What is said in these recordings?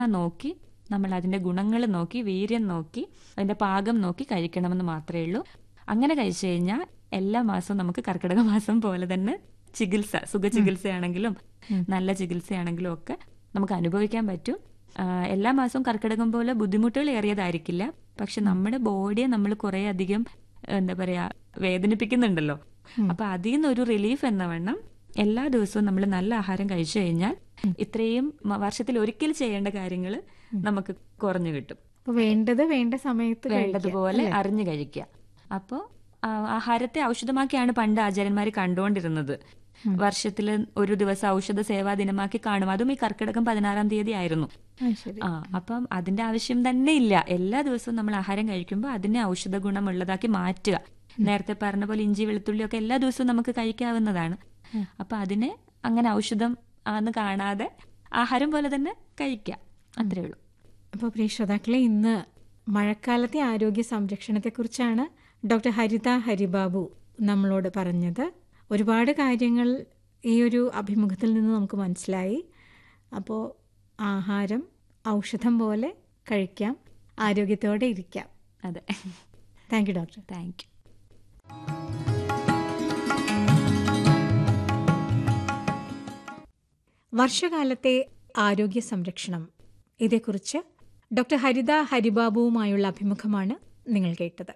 നോക്കി നമ്മൾ അതിന്റെ ഗുണങ്ങൾ നോക്കി വീര്യം നോക്കി അതിന്റെ പാകം നോക്കി കഴിക്കണമെന്ന് മാത്രമേ ഉള്ളൂ അങ്ങനെ കഴിച്ചു കഴിഞ്ഞാൽ എല്ലാ മാസവും നമുക്ക് കർക്കിടക മാസം പോലെ തന്നെ ചികിത്സ സുഖ ചികിത്സയാണെങ്കിലും നല്ല ചികിത്സയാണെങ്കിലും ഒക്കെ നമുക്ക് അനുഭവിക്കാൻ പറ്റും ആ, എല്ലാ മാസവും കർക്കിടകം പോലെ ബുദ്ധിമുട്ടുകൾ ഏറിയതായിരിക്കില്ല പക്ഷെ നമ്മുടെ ബോഡിയെ നമ്മൾ കുറെ അധികം എന്താ പറയാ വേദനിപ്പിക്കുന്നുണ്ടല്ലോ അപ്പൊ അതിൽ നിന്നൊരു റിലീഫ് എന്ന വണ്ണം എല്ലാ ദിവസവും നമ്മൾ നല്ല ആഹാരം കഴിച്ചു കഴിഞ്ഞാൽ ഇത്രയും മ- വർഷത്തിൽ ഒരിക്കൽ ചെയ്യേണ്ട കാര്യങ്ങൾ നമുക്ക് കുറഞ്ഞു കിട്ടും അപ്പൊ വേണ്ടത് വേണ്ട സമയത്ത് കഴിക്കുക, വേണ്ടതുപോലെ അല്ലേ? അറിഞ്ഞു കഴിക്കുക അപ്പോൾ ആഹാരത്തെ ഔഷധമാക്കിയാണ് പണ്ട് ആചാര്യന്മാർ കണ്ടുകൊണ്ടിരുന്നത് വർഷത്തിൽ ഒരു ദിവസം ഔഷധ സേവാ ദിനമാക്കി കാണും അതും ഈ കർക്കിടകം പതിനാറാം തീയതി ആയിരുന്നു ആ, ശരി ആ അപ്പം അതിന്റെ ആവശ്യം തന്നെ ഇല്ല എല്ലാ ദിവസവും നമ്മൾ ആഹാരം കഴിക്കുമ്പോൾ അതിനെ ഔഷധ ഗുണമുള്ളതാക്കി മാറ്റുക നേരത്തെ പറഞ്ഞ പോലെ ഇഞ്ചി വെളുത്തുള്ളി ഒക്കെ എല്ലാ ദിവസവും നമുക്ക് കഴിക്കാവുന്നതാണ് അപ്പൊ അതിനെ അങ്ങനെ ഔഷധം ആന്ന് കാണാതെ ആഹാരം പോലെ തന്നെ കഴിക്കുക അത്രേ ഉള്ളൂ അപ്പോൾ പ്രിയ ശ്രോതാക്കളെ ഇന്ന് മഴക്കാലത്തെ ആരോഗ്യ സംരക്ഷണത്തെക്കുറിച്ചാണ് ഡോക്ടർ ഹരിത ഹരിബാബു നമ്മളോട് പറഞ്ഞത് ഒരുപാട് കാര്യങ്ങൾ ഈ ഒരു അഭിമുഖത്തിൽ നിന്ന് നമുക്ക് മനസ്സിലായി അപ്പോൾ ആഹാരം ഔഷധം പോലെ കഴിക്കാം ആരോഗ്യത്തോടെ ഇരിക്കാം അതെ thank you doctor thank you വർഷകാലത്തെ ആരോഗ്യ സംരക്ഷണം ഇതേക്കുറിച്ച് ഡോക്ടർ ഹരിത ഹരിബാബുവുമായുള്ള അഭിമുഖമാണ് നിങ്ങൾ കേട്ടത്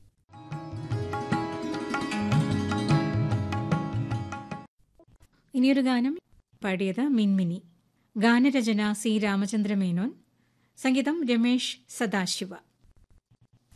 ഇനിയൊരു ഗാനം പാടിയത് മിൻമിനി ഗാനരചന സി രാമചന്ദ്ര മേനോൻ സംഗീതം രമേശ് സദാശിവ